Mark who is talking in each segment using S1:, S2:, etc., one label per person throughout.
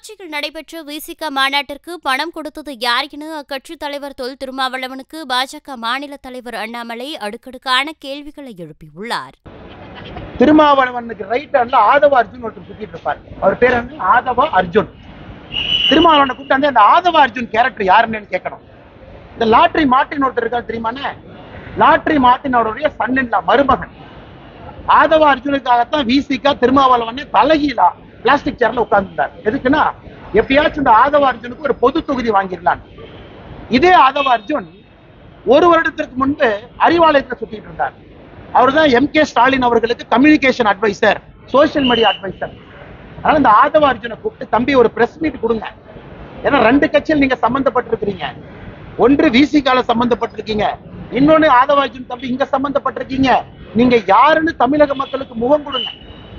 S1: திருச்சியில் நடைபெற்ற விசிக மாநாட்டிற்கு பணம் கொடுத்தது யார் என அக்கட்சித் தலைவர் தொல் திருமாவளவனுக்கு பாஜக மாநில தலைவர் அண்ணாமலை அடுக்கடுக்கான கேள்விகளை எழுப்பியுள்ளார்
S2: திருமாவளவனுக்கு ரைட் ஹேண்ட்ல ஆதவ அர்ஜுன் ஒருத்தர் சுத்திட்டு இருப்பார் அவர் பேர் வந்து ஆதவ அர்ஜுன் திருமாவளவனை கூப்பிட்டு வந்து அந்த ஆதவ அர்ஜுன் கேரக்டர் யாருன்னு கேட்கணும் இந்த லாட்ரி மார்ட்டின் ஒருத்தர் இருக்கார் தெரியுமாண்ணே லாட்ரி மார்ட்டின் அவருடைய சன்னின்லா மருமகன் ஆதவ அர்ஜுனுக்காகத்தான் விசிகா திருமாவளவனே தலைகீழா பிளாஸ்டிக் சேர்ல உட்கார்ந்துருந்தார் எதுக்குன்னா எப்படியாச்சும் இந்த ஆதவ அர்ஜுனுக்கு ஒரு பொது தொகுதி வாங்கிடலாம் இதே ஆதவ அர்ஜுன் ஒரு வருடத்திற்கு முன்பு அறிவாலயத்தில் சுத்திட்டு இருந்தார் அவர் தான் எம் கே ஸ்டாலின் அவர்களுக்கு communication adviser social media adviser அதனால இந்த ஆதவ அர்ஜுனை கூப்பிட்டு தம்பி ஒரு பிரஸ் மீட் கொடுங்க ஏன்னா ரெண்டு கட்சியில் நீங்க சம்பந்தப்பட்டிருக்கிறீங்க ஒன்று விசிகால சம்பந்தப்பட்டிருக்கீங்க இன்னொன்னு ஆதவ அர்ஜுன் தம்பி இங்க சம்பந்தப்பட்டிருக்கீங்க நீங்க யாருன்னு தமிழக மக்களுக்கு முகம் கொடுங்க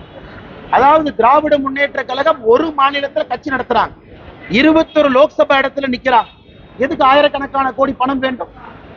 S2: அதாவது திராவிட முன்னேற்ற கழகம் ஒரு மாநிலத்துல கட்சி நடத்துறாங்க இருபத்தொரு லோக்சபா இடத்துல நிக்கிறாங்க எதுக்கு ஆயிரக்கணக்கான கோடி பணம் வேண்டும்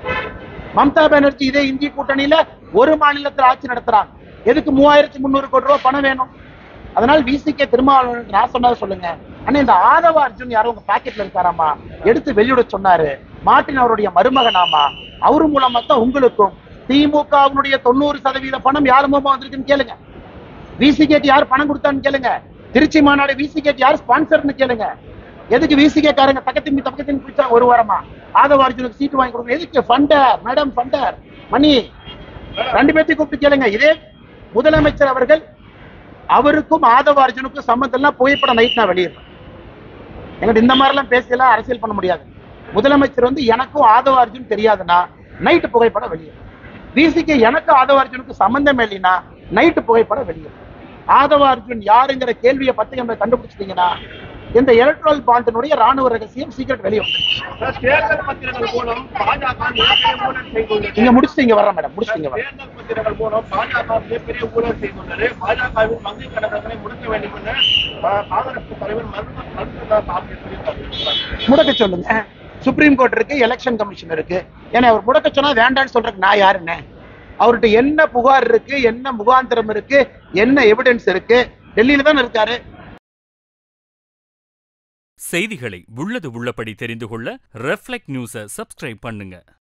S2: மம்தா பானர்ஜி இதே இந்திய கூட்டணியில ஒரு மாநிலத்தில் ஆட்சி நடத்துறாங்க எதுக்கு மூவாயிரத்தி முந்நூறு கோடி ரூபாய் பணம் வேணும் அதனால விசிகே திருமாவளவன் நான் சொன்னதை சொல்லுங்க ஆனா இந்த ஆதவ அர்ஜுன் யாரோ உங்க பாக்கெட்ல இருக்காராமா எடுத்து வெளியிட சொன்னாரு மார்ட்டின் அவருடைய மருமகனாமா அவரு மூலமா தான் உங்களுக்கும் திமுகவினுடைய தொண்ணூறு சதவீத பணம் யார் மூலமா வந்திருக்குன்னு கேளுங்க விசிகேக்கு யார் பணம் கொடுத்தான்னு கேளுங்க திருச்சி மாநாடு விசிகேக்கு யார் ஸ்பான்சர்னு கேளுங்க எதுக்கு விசிகே காரங்க தக்கத்தின் தக்கத்தின் பிடிச்சாங்க ஒரு வாரமா ஆதவ அர்ஜுனுக்கு சீட்டு வாங்கி கொடுங்க எதுக்கு ஃபண்டர் மேடம் ஃபண்டர் மணி ரெண்டு பேர்த்தையும் கூப்பிட்டு கேளுங்க இதே முதலமைச்சர் அவர்கள் அவருக்கும் ஆதவ அர்ஜுனுக்கும் சம்மந்தம் எல்லாம் புகைப்படம் நைட் நான் வெளியிடுறேன் எங்கிட்ட இந்த மாதிரிலாம் பேசலாம் அரசியல் பண்ண முடியாது முதலமைச்சர் வந்து எனக்கும் ஆதவ அர்ஜுன் தெரியாதுன்னா நைட்டு புகைப்படம் வெளியிடும் விசிக்கு எனக்கு ஆதவ அர்ஜுனுக்கு சம்பந்தம் இல்லைன்னா நைட்டு புகைப்படம் வெளியிடும் ஆதவ அர்ஜுன் யாருங்கிற கேள்வியை பத்தி நம்ம கண்டுபிடிச்சிட்டீங்கன்னா இந்த எலக்ட்ரல் பாண்டினுடைய ராணுவ ரகசியம் சீக்கிரம் வெளியே வந்துடும்
S3: தேர்தல் பத்திரங்கள் மூலம் பாஜக மிகப்பெரிய ஊழல் செய்துள்ளது
S2: நீங்க முடிச்சுட்டு இங்க வர்றேன் மேடம் முடிச்சுட்டு இங்க வர்றேன்
S3: தேர்தல் பத்திரங்கள் மூலம் பாஜக மிகப்பெரிய ஊழல் செய்துள்ளது பாஜகவின் வங்கி கணக்குகளை முடக்க வேண்டும் என அஹ், காங்கிரஸ் தலைவர் மருத்துவ மருத்துவதாஸ் ஆகியோர் தெரிவித்தார்
S2: முடக்க சொல்லுங்க சுப்ரீம் கோர்ட் இருக்கு எலெக்ஷன் கமிஷன் இருக்கு ஏன்னா அவர் முடக்க சொன்னா வேண்டாம்னு சொல்றதுக்கு நான் யாருன்னு அவர்கிட்ட என்ன புகார் இருக்கு என்ன முகாந்திரம் இருக்கு என்ன எவிடன்ஸ் இருக்கு டெல்லியில தான் இருக்காரு
S4: செய்திகளை உள்ளது உள்ளபடி தெரிந்து கொள்ள ரெஃப்ளெக்ட் நியூஸை சப்ஸ்கிரைப் பண்ணுங்க